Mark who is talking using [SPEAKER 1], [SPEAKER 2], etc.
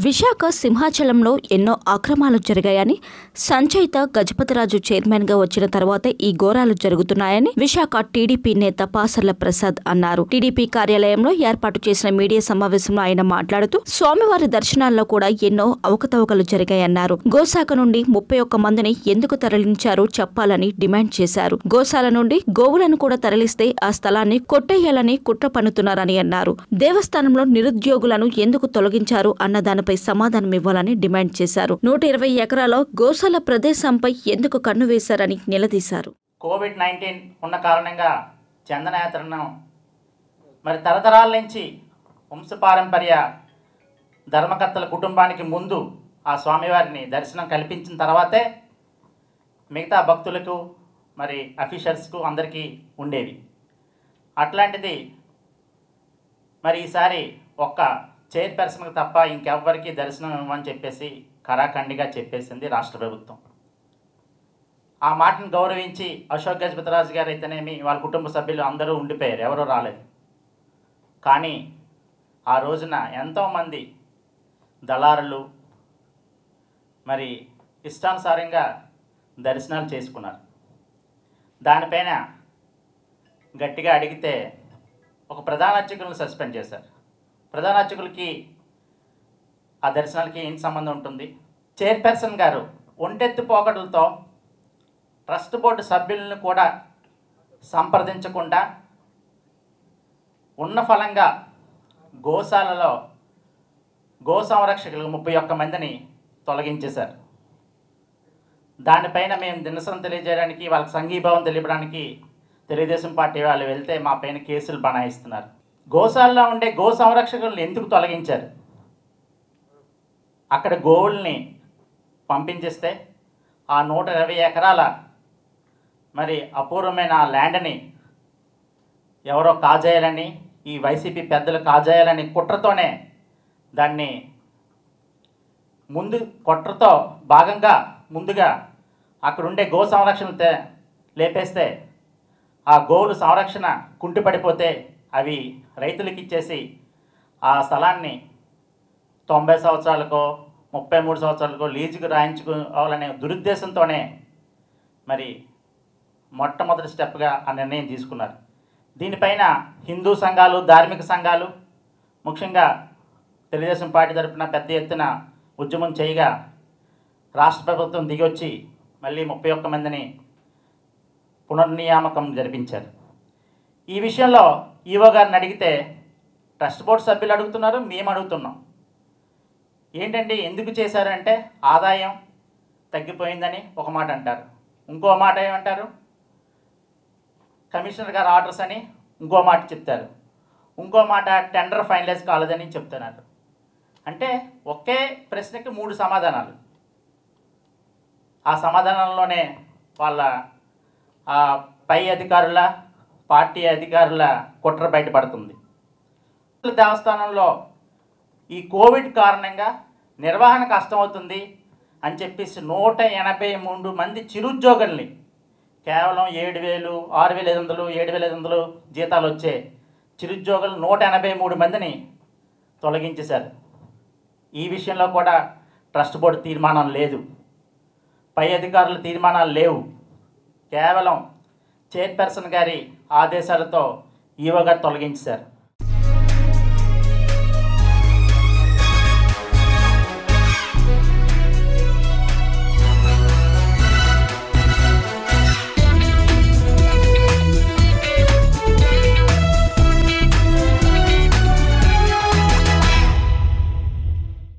[SPEAKER 1] విశాఖ సింహాచలంలో ఎన్నో అక్రమాలు జరిగాయని సంచయిత గజపతిరాజు చైర్మన్ గా వచ్చిన తర్వాత ఈ ఘోరాలు జరుగుతున్నాయని విశాఖ టీడీపీ నేత పాసర్ల ప్రసాద్ అన్నారు టీడీపీ కార్యాలయంలో ఏర్పాటు చేసిన మీడియా సమావేశంలో ఆయన మాట్లాడుతూ స్వామివారి దర్శనాల్లో కూడా ఎన్నో అవకతవకలు జరిగాయన్నారు గోశాఖ నుండి ముప్పై ఒక్క మందిని ఎందుకు తరలించారో చెప్పాలని డిమాండ్ చేశారు గోశాల నుండి గోవులను కూడా తరలిస్తే ఆ స్థలాన్ని కొట్టేయాలని కుట్ర పన్నుతున్నారని అన్నారు దేవస్థానంలో నిరుద్యోగులను ఎందుకు తొలగించారు అన్న దానిపై సమాధానం ఇవ్వాలని డిమాండ్ చేశారు నూట ఇరవై ఎకరాల గోశాల ప్రదేశంపై ఎందుకు కన్ను వేశారని నిలదీశారు
[SPEAKER 2] కోవిడ్ నైన్టీన్ ఉన్న కారణంగా చందనయాత్రను మరి తరతరాల నుంచి వంశపారంపర్య ధర్మకర్తల కుటుంబానికి ముందు ఆ స్వామివారిని దర్శనం కల్పించిన తర్వాతే మిగతా భక్తులకు మరి అఫీషియల్స్కు అందరికీ ఉండేవి అట్లాంటిది మరి ఈసారి ఒక్క చైర్పర్సన్కి తప్ప ఇంకెవ్వరికి దర్శనం ఇవ్వమని చెప్పేసి కరాఖండిగా చెప్పేసింది రాష్ట్ర ప్రభుత్వం ఆ మాటను గౌరవించి అశోక్ గజపతిరాజు గారు అయితేనేమి వాళ్ళ కుటుంబ సభ్యులు అందరూ ఉండిపోయారు ఎవరూ రాలేదు కానీ ఆ రోజున ఎంతోమంది దళారులు మరి ఇష్టానుసారంగా దర్శనాలు చేసుకున్నారు దానిపైన గట్టిగా అడిగితే ఒక ప్రధాన అర్చకులను సస్పెండ్ చేశారు ప్రధాన అర్చకులకి ఆ దర్శనాలకి ఏం సంబంధం ఉంటుంది చైర్పర్సన్ గారు ఒంటెత్తు పోకడలతో ట్రస్ట్ బోర్డు సభ్యులను కూడా సంప్రదించకుండా ఉన్న ఫలంగా గోశాలలో గో సంరక్షకులు ముప్పై ఒక్క మందిని తొలగించేశారు దానిపైన మేము దినసం తెలియజేయడానికి వాళ్ళకి సంఘీభావం తెలియడానికి తెలుగుదేశం పార్టీ వాళ్ళు వెళ్తే మా పైన కేసులు బనాయిస్తున్నారు గోశాలలో ఉండే గో సంరక్షకులను ఎందుకు తొలగించారు అక్కడ గోవుల్ని పంపించేస్తే ఆ నూట ఇరవై ఎకరాల మరి అపూర్వమైన ఆ ల్యాండ్ని ఎవరో కాజేయాలని ఈ వైసీపీ పెద్దలు కాజేయాలని కుట్రతోనే దాన్ని ముందు కుట్రతో భాగంగా ముందుగా అక్కడ ఉండే గో సంరక్షణ తే- లేపేస్తే ఆ గోవులు సంరక్షణ కుంటిపడిపోతే అవి రైతులకి ఇచ్చేసి ఆ స్థలాన్ని తొంభై సంవత్సరాలకో ముప్పై మూడు సంవత్సరాలకో లీజుకు రాయించుకోవాలనే దురుద్దేశంతోనే మరి మొట్టమొదటి స్టెప్గా ఆ నిర్ణయం తీసుకున్నారు దీనిపైన హిందూ సంఘాలు ధార్మిక సంఘాలు ముఖ్యంగా తెలుగుదేశం పార్టీ తరపున పెద్ద ఎత్తున ఉద్యమం చేయగా రాష్ట్ర ప్రభుత్వం దిగొచ్చి మళ్ళీ ముప్పై ఒక్క మందిని పునర్నియామకం జరిపించారు ఈ విషయంలో ఈవో గారిని అడిగితే ట్రస్ట్ బోర్డు సభ్యులు అడుగుతున్నారు మేము అడుగుతున్నాం ఏంటండి ఎందుకు చేశారంటే ఆదాయం తగ్గిపోయిందని ఒక మాట అంటారు ఇంకో మాట ఏమంటారు కమిషనర్ గారు ఆర్డర్స్ అని ఇంకో మాట చెప్తారు ఇంకో మాట టెండర్ ఫైనలైజ్ కాలేదని చెప్తున్నారు అంటే ఒకే ప్రశ్నకి మూడు సమాధానాలు ఆ సమాధానంలోనే వాళ్ళ ఆ పై అధికారుల పార్టీ అధికారుల కుట్ర బయటపడుతుంది దేవస్థానంలో ఈ కోవిడ్ కారణంగా నిర్వహణ కష్టమవుతుంది అని చెప్పేసి నూట ఎనభై మూడు మంది చిరుద్యోగుల్ని కేవలం ఏడు వేలు ఆరు వేల ఐదు వందలు ఏడు వేల ఐదు వందలు జీతాలు వచ్చే చిరుద్యోగులు నూట ఎనభై మూడు మందిని తొలగించేశారు ఈ విషయంలో కూడా ట్రస్ట్ బోర్డు తీర్మానం లేదు పై అధికారుల తీర్మానాలు లేవు కేవలం చైర్పర్సన్ గారి ఆదేశాలతో ఈవో గారు తొలగించారు